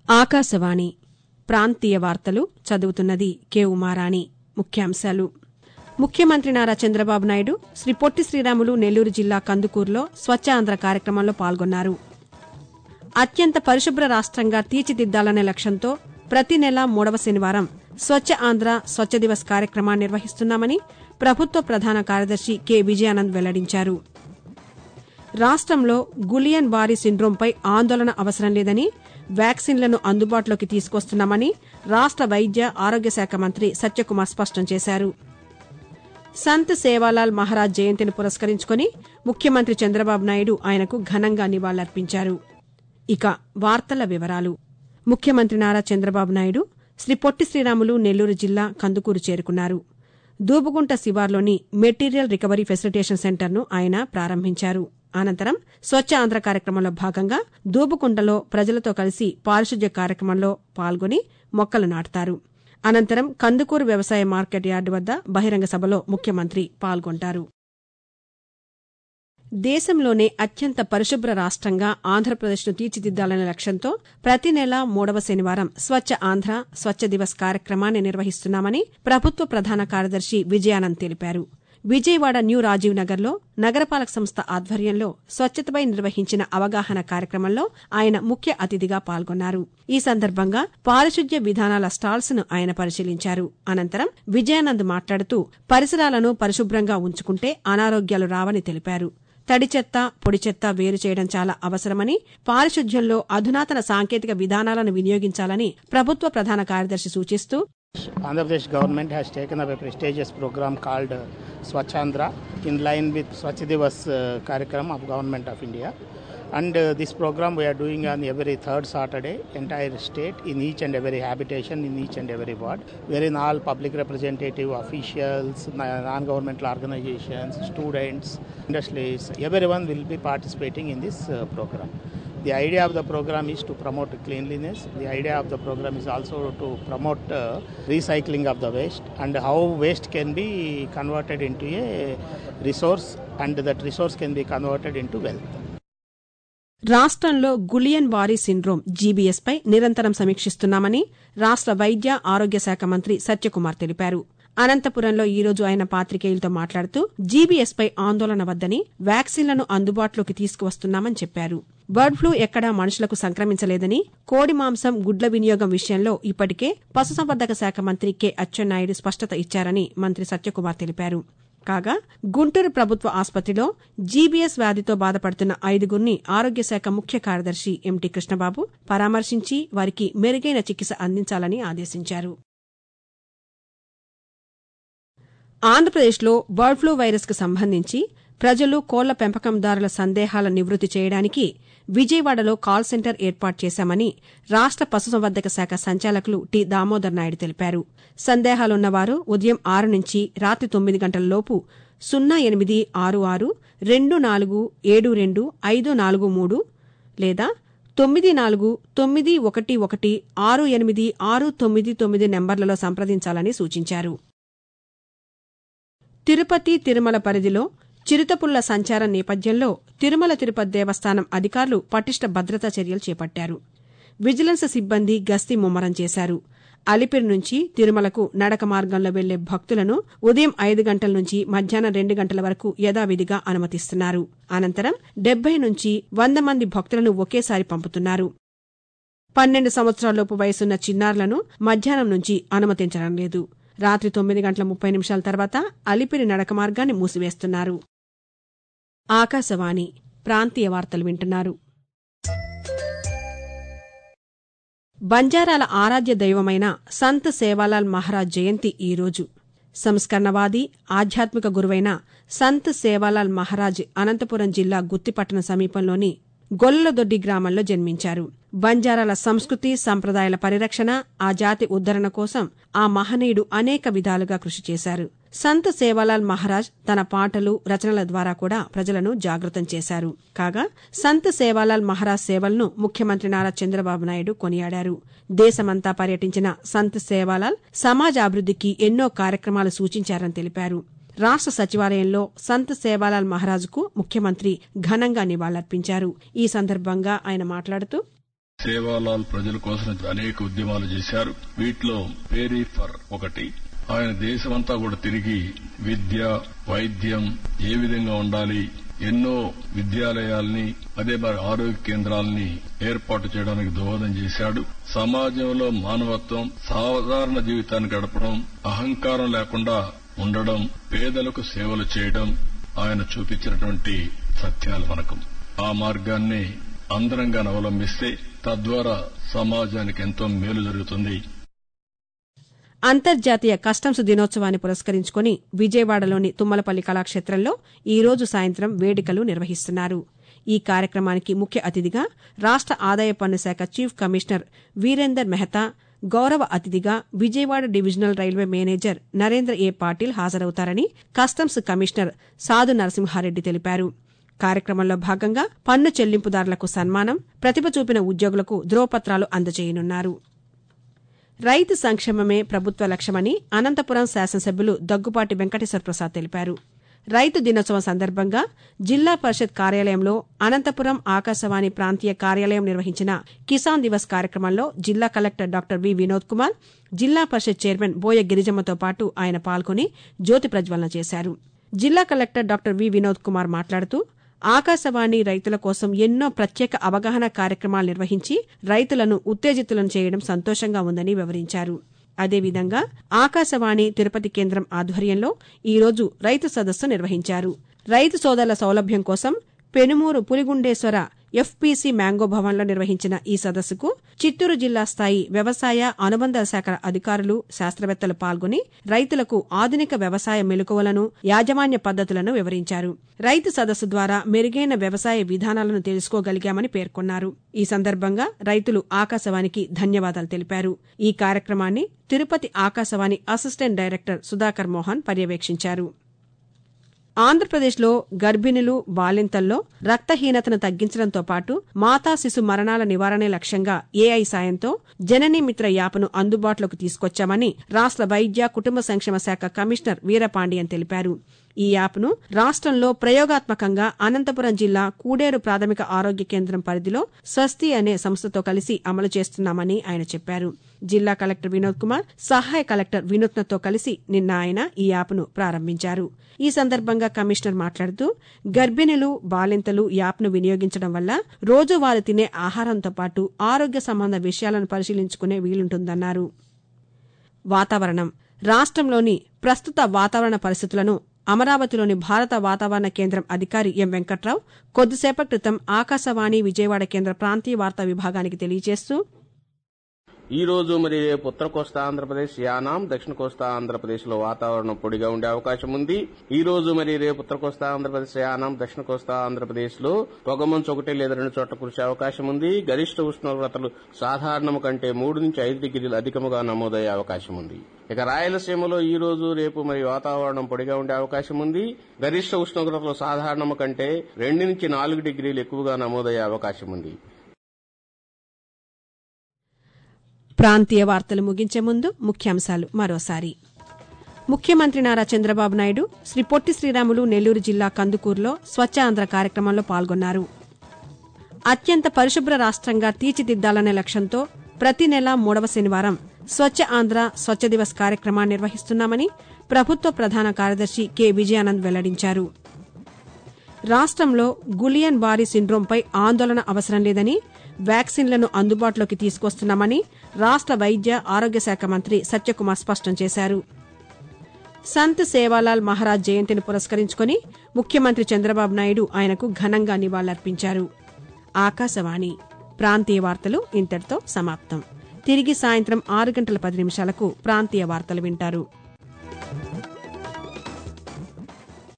ఆకాశవాణి ప్రాంతీయ వార్తలు చదువుతున్నది కె ఉమారాణి ముఖ్యాంశాలు ముఖ్యమంత్రి నారా చంద్రబాబు నాయుడు శ్రీ పొట్టి శ్రీరాములు నెల్లూరు జిల్లా కందుకూరులో స్వచ్ఛ ఆంధ్ర కార్యక్రమంలో పాల్గొన్నారు అత్యంత పరిశుభ్ర రాష్ట్రంగా తీర్చిదిద్దాలనే లక్ష్యంతో ప్రతి నెల మూడవ శనివారం స్వచ్ఛ ఆంధ్ర స్వచ్ఛ దివస్ కార్యక్రమాన్ని నిర్వహిస్తున్నామని ప్రభుత్వ ప్రధాన కార్యదర్శి కె విజయానంద్ వెల్లడించారు రాష్ట్రంలో గులియన్ బారీ సిండ్రోంపై ఆందోళన అవసరం లేదని వ్యాక్సిన్లను అందుబాటులోకి తీసుకొస్తున్నామని రాష్ట్ర వైద్య ఆరోగ్య శాఖ మంత్రి సత్యకుమార్ స్పష్టం చేశారు సంత్ సేవాలాల్ మహారాజ్ జయంతిని పురస్కరించుకుని ముఖ్యమంత్రి చంద్రబాబు నాయుడు ఆయనకు ఘనంగా నివాళులర్పించారు ఇక వార్తల వివరాలు ముఖ్యమంత్రి నారా చంద్రబాబు నాయుడు శ్రీ పొట్టి శ్రీరాములు నెల్లూరు జిల్లా కందుకూరు చేరుకున్నారు దూబుగుంట శివార్లోని మెటీరియల్ రికవరీ ఫెసిలిటేషన్ సెంటర్ను ఆయన ప్రారంభించారు అనంతరం స్వచ్ఛ ఆంధ్ర కార్యక్రమంలో భాగంగా దూబుకుంటలో ప్రజలతో కలిసి పారిశుద్ధ్య కార్యక్రమంలో పాల్గొని మొక్కలు నాటుతారు అనంతరం కందుకూరు వ్యవసాయ మార్కెట్ యార్డు వద్ద బహిరంగ సభలో ముఖ్యమంత్రి పాల్గొంటారు దేశంలోనే అత్యంత పరిశుభ్ర రాష్ట్రంగా ఆంధ్రప్రదేశ్ను తీర్చిదిద్దాలనే లక్ష్యంతో ప్రతి నెల మూడవ శనివారం స్వచ్ఛ ఆంధ్ర స్వచ్ఛ దివస్ కార్యక్రమాన్ని నిర్వహిస్తున్నామని ప్రభుత్వ ప్రధాన కార్యదర్శి విజయానంద్ తెలిపారు విజయవాడ న్యూ రాజీవ్ నగర్లో నగరపాలక సంస్థ ఆధ్వర్యంలో స్వచ్ఛతపై నిర్వహించిన అవగాహన కార్యక్రమంలో ఆయన ముఖ్య అతిథిగా పాల్గొన్నారు ఈ సందర్భంగా పారిశుద్ధ్య విధానాల స్టాల్స్ ను ఆయన పరిశీలించారు అనంతరం విజయానంద్ మాట్లాడుతూ పరిసరాలను పరిశుభ్రంగా ఉంచుకుంటే అనారోగ్యాలు రావని తెలిపారు తడి చెత్త పొడి చెత్త వేరు చేయడం చాలా అవసరమని పారిశుద్ధ్యంలో అధునాతన సాంకేతిక విధానాలను వినియోగించాలని ప్రభుత్వ ప్రధాన కార్యదర్శి సూచిస్తూ Andhra Pradesh government has taken up a prestigious program called uh, Swachandra in line with Swachh Divas uh, Karikram of Government of India. And uh, this program we are doing on every third Saturday, entire state, in each and every habitation, in each and every ward, wherein all public representative officials, non-governmental organizations, students, industries, everyone will be participating in this uh, program. The idea of the program is to promote cleanliness. The idea of the program is also to promote uh, recycling of the waste and how waste can be converted into a resource and that resource can be converted into wealth. రాష్ట్రంలో Guillain Barre syndrome GBS పై నిరంతరం సమీక్షిస్తున్నామని రాష్ట్ర వైద్య ఆరోగ్య శాఖ మంత్రి సత్యకుమార్ తెలిపారు అనంతపురంలో ఈ రోజు ఆయన పాతికేయులతో మాట్లాడుతూ జీబీఎస్ పై ఆందోళన వద్దని వ్యాక్సిన్లను అందుబాటులోకి తీసుకువస్తున్నామని చెప్పారు బర్డ్ ఫ్లూ ఎక్కడా మనుషులకు సంక్రమించలేదని కోడి మాంసం గుడ్ల వినియోగం విషయంలో ఇప్పటికే పశుసంవర్ధక శాఖ మంత్రి కె అచ్చెన్నాయుడు స్పష్టత ఇచ్చారని మంత్రి సత్యకుమార్ తెలిపారు కాగా గుంటూరు ప్రభుత్వ ఆసుపత్రిలో జీబీఎస్ వ్యాధితో బాధపడుతున్న ఐదుగురిని ఆరోగ్య శాఖ ముఖ్య కార్యదర్శి ఎంటీ కృష్ణబాబు పరామర్శించి వారికి మెరుగైన చికిత్స అందించాలని ఆదేశించారు ఆంధ్రప్రదేశ్లో బర్డ్ ఫ్లూ వైరస్కు సంబంధించి ప్రజలు కోళ్ల పెంపకందారుల సందేహాల నివృత్తి చేయడానికి విజయవాడలో కాల్ సెంటర్ ఏర్పాటు చేశామని రాష్ట్ర పశుసంవర్ధక శాఖ సంచాలకులు టి దామోదర్ నాయుడు తెలిపారు సందేహాలున్నవారు ఉదయం ఆరు నుంచి రాత్రి తొమ్మిది గంటల లోపు సున్నా ఎనిమిది ఆరు ఆరు రెండు నాలుగు ఏడు రెండు ఐదు నాలుగు మూడు లేదా తొమ్మిది నాలుగు తొమ్మిది ఒకటి ఒకటి ఆరు ఎనిమిది ఆరు తొమ్మిది తొమ్మిది నెంబర్లలో సంప్రదించాలని సూచించారు తిరుపతి తిరుమల పరిధిలో చిరుతపుల్ల సంచారం నేపథ్యంలో తిరుమల తిరుపతి దేవస్థానం అధికారులు పటిష్ట భద్రతా చర్యలు చేపట్టారు విజిలెన్స్ సిబ్బంది గస్తీ ముమ్మరం చేశారు అలిపిరి నుంచి తిరుమలకు నడక మార్గంలో వెళ్లే భక్తులను ఉదయం ఐదు గంటల నుంచి మధ్యాహ్నం రెండు గంటల వరకు యథావిధిగా అనుమతిస్తున్నారు అనంతరం డెబ్బై నుంచి వంద మంది భక్తులను ఒకేసారి పంపుతున్నారు పన్నెండు సంవత్సరాలలోపు వయసున్న చిన్నారులను మధ్యాహ్నం నుంచి అనుమతించడం లేదు రాత్రి తొమ్మిది గంటల ముప్పై నిమిషాల తర్వాత అలిపిరి నడక మార్గాన్ని మూసివేస్తున్నారు ఆకాశవాణి ప్రాంతీయ వార్తలు వింటున్నారు బంజారాల ఆరాధ్య దైవమైన సంత్ సేవాలాల్ మహారాజ్ జయంతి ఈరోజు సంస్కరణవాది ఆధ్యాత్మిక గురువైన సంత్ సేవాలాల్ మహారాజ్ అనంతపురం జిల్లా గుత్తిపట్టణం సమీపంలోని గొల్లదొడ్డి గ్రామంలో జన్మించారు బంజారాల సంస్కృతి సంప్రదాయాల పరిరక్షణ ఆ జాతి ఉద్దరణ కోసం ఆ మహనీయుడు అనేక విధాలుగా కృషి చేశారు సంత్ సేవాలాల్ మహారాజ్ తన పాటలు రచనల ద్వారా కూడా ప్రజలను జాగృతం చేశారు కాగా సంత్ సేవాలాల్ మహారాజ్ సేవలను ముఖ్యమంత్రి నారా చంద్రబాబు నాయుడు కొనియాడారు దేశమంతా పర్యటించిన సంత్ సేవాలాల్ సమాజాభివృద్దికి ఎన్నో కార్యక్రమాలు సూచించారని తెలిపారు రాష్ట సచివాలయంలో సంత్ సేవాలాల్ మహారాజుకు ముఖ్యమంత్రి ఘనంగా నివాళులర్పించారు ఈ సందర్భంగా ఆయన మాట్లాడుతూ సేవాలాల్ ప్రజల కోసం అనేక ఉద్యమాలు చేశారు వీటిలో పేరీ ఫర్ ఒకటి ఆయన దేశమంతా కూడా తిరిగి విద్య వైద్యం ఏ విధంగా ఉండాలి ఎన్నో విద్యాలయాల్ని అదే మరి ఆరోగ్య కేంద్రాల్ని ఏర్పాటు చేయడానికి దోహదం చేశాడు సమాజంలో మానవత్వం సాధారణ జీవితాన్ని గడపడం అహంకారం లేకుండా ఉండడం పేదలకు సేవలు చేయడం ఆయన చూపించినటువంటి సత్యాలు మనకు ఆ మార్గాన్ని అందరంగా అవలంబిస్తే తద్వారా సమాజానికి ఎంతో మేలు జరుగుతుంది అంతర్జాతీయ కస్టమ్స్ దినోత్సవాన్ని పురస్కరించుకుని విజయవాడలోని తుమ్మలపల్లి కళాక్షేత్రంలో ఈ రోజు సాయంత్రం వేడుకలు నిర్వహిస్తున్నారు ఈ కార్యక్రమానికి ముఖ్య అతిథిగా రాష్ట ఆదాయ పన్ను శాఖ చీఫ్ కమిషనర్ వీరేందర్ మెహతా గౌరవ అతిథిగా Vijayawada divisional railway manager Narendra A Patil హాజరవుతారని కస్టమ్స్ కమిషనర్ సాధు నరసింహారెడ్డి తెలిపారు కార్యక్రమంలో భాగంగా పన్ను చెల్లింపుదారులకు సన్మానం ప్రతిభ చూపిన ఉద్యోగులకు ధ్రువపత్రాలు అందజేయనున్నారు రైతు సంక్షేమమే ప్రభుత్వ లక్ష్యమని అనంతపురం శాసనసభ్యులు దగ్గుపాటి వెంకటేశ్వర ప్రసాద్ తెలిపారు రైతు దినోత్సవం సందర్భంగా జిల్లా పరిషత్ కార్యాలయంలో అనంతపురం ఆకాశవాణి ప్రాంతీయ కార్యాలయం నిర్వహించిన కిసాన్ దివస్ కార్యక్రమంలో జిల్లా collector doctor V Vinod Kumar Zilla Parishad chairman బోయ గిరిజమ్మతో పాటు ఆయన పాల్గొని జ్యోతి ప్రజ్వలన చేశారు జిల్లా collector doctor V Vinod Kumar మాట్లాడుతూ ఆకాశవాణి రైతుల కోసం ఎన్నో ప్రత్యేక అవగాహన కార్యక్రమాలు నిర్వహించి రైతులను ఉత్తేజితులను చేయడం సంతోషంగా ఉందని వివరించారు అదేవిధంగా ఆకాశవాణి తిరుపతి కేంద్రం ఆధ్వర్యంలో ఈరోజు రైతు సదస్సు నిర్వహించారు రైతు సోదరుల సౌలభ్యం కోసం పెనుమూరు పులిగుండేశ్వర ఎఫ్పీసీ మ్యాంగో భవన్లో నిర్వహించిన ఈ సదస్సుకు చిత్తూరు జిల్లా స్థాయి వ్యవసాయ అనుబంధ శాఖల అధికారులు శాస్త్రవేత్తలు పాల్గొని రైతులకు ఆధునిక వ్యవసాయ మెలకువలను యాజమాన్య పద్దతులను వివరించారు రైతు సదస్సు ద్వారా మెరుగైన వ్యవసాయ విధానాలను తెలుసుకోగలిగామని పేర్కొన్నారు ఈ సందర్భంగా రైతులు ఆకాశవాణికి ధన్యవాదాలు తెలిపారు ఈ కార్యక్రమాన్ని తిరుపతి ఆకాశవాణి అసిస్టెంట్ డైరెక్టర్ సుధాకర్ మోహన్ పర్యవేక్షించారు ఆంధ్రప్రదేశ్లో గర్భిణులు బాలింతల్లో రక్తహీనతను తగ్గించడంతో పాటు మాతా శిశు మరణాల నివారణే లక్ష్యంగా ఏఐ సాయంతో జననీ మిత్ర యాప్ను అందుబాటులోకి తీసుకొచ్చామని రాష్ట వైద్య కుటుంబ సంక్షేమ శాఖ కమిషనర్ వీరపాండియన్ తెలిపారు ఈ యాప్ను రాష్ట్రంలో ప్రయోగాత్మకంగా అనంతపురం జిల్లా కూడేరు ప్రాథమిక ఆరోగ్య కేంద్రం పరిధిలో స్వస్తి అనే సంస్థతో కలిసి అమలు చేస్తున్నామని ఆయన చెప్పారు జిల్లా కలెక్టర్ వినోద్ కుమార్ సహాయ కలెక్టర్ వినూత్నతో కలిసి నిన్న ఆయన ఈ యాప్ను ప్రారంభించారు ఈ సందర్భంగా కమిషనర్ మాట్లాడుతూ గర్భిణులు బాలింతలు యాప్ను వినియోగించడం వల్ల రోజువారీ తినే ఆహారంతో పాటు ఆరోగ్య సంబంధ విషయాలను పరిశీలించుకునే వీలుంటుందన్నారు వాతావరణం రాష్ట్రంలోని ప్రస్తుత వాతావరణ పరిస్థితులను అమరావతిలోని భారత వాతావరణ కేంద్రం అధికారి ఎం వెంకట్రావు కొద్దిసేపటి క్రితం ఆకాశవాణి విజయవాడ కేంద్ర ప్రాంతీయ వార్తా విభాగానికి తెలియజేస్తూ ఈ రోజు మరి రేపు ఉత్తర కోస్తా ఆంధ్రప్రదేశ్ యానాం దక్షిణ కోస్తా ఆంధ్రప్రదేశ్ లో వాతావరణం పొడిగా ఉండే అవకాశం ఉంది ఈ రోజు మరి రేపు ఉత్తర కోస్తా ఆంధ్రప్రదేశ్ యానాం దక్షిణ కోస్తా ఆంధ్రప్రదేశ్ లో పొగమంచు ఒకటి లేదా రెండు చోట్ల కురిసే అవకాశం ఉంది గరిష్ట ఉష్ణోగ్రతలు సాధారణం కంటే మూడు నుంచి ఐదు డిగ్రీలు అధికముగా నమోదయ్యే అవకాశం ఉంది ఇక రాయలసీమలో ఈ రోజు రేపు మరి వాతావరణం పొడిగా ఉండే అవకాశం ఉంది గరిష్ట ఉష్ణోగ్రతలు సాధారణం కంటే రెండు నుంచి నాలుగు డిగ్రీలు ఎక్కువగా నమోదయ్యే అవకాశం ఉంది ప్రాంతీయ వార్తలు ముగించే ముందు ముఖ్యాంశాలు మరోసారి ముఖ్యమంత్రి నారా చంద్రబాబు నాయుడు శ్రీ పొట్టి శ్రీరాములు నెల్లూరు జిల్లా కందుకూరులో స్వచ్ఛ ఆంధ్ర కార్యక్రమంలో పాల్గొన్నారు అత్యంత పరిశుభ్ర రాష్ట్రంగా తీర్చిదిద్దాలనే లక్ష్యంతో ప్రతి నెల మూడవ శనివారం స్వచ్ఛ ఆంధ్ర స్వచ్ఛ దివస్ కార్యక్రమాన్ని నిర్వహిస్తున్నామని ప్రభుత్వ ప్రధాన కార్యదర్శి కె విజయానంద్ వెల్లడించారు రాష్ట్రంలో గులియన్ బారీ సిండ్రోంపై ఆందోళన అవసరం లేదని వ్యాక్సిన్లను అందుబాటులోకి తీసుకొస్తున్నామని రాష్ట్ర వైద్య ఆరోగ్య శాఖ మంత్రి సత్యకుమార్ స్పష్టం చేశారు సంత్ సేవాలాల్ మహారాజ్ జయంతిని పురస్కరించుకుని ముఖ్యమంత్రి చంద్రబాబు నాయుడు ఆయనకు ఘనంగా నివాళులర్పించారు ఆకాశవాణి ప్రాంతీయ వార్తలు ఇంతటితో సమాప్తం తిరిగి సాయంత్రం ఆరు గంటల పది నిమిషాలకు ప్రాంతీయ వార్తలు వింటారు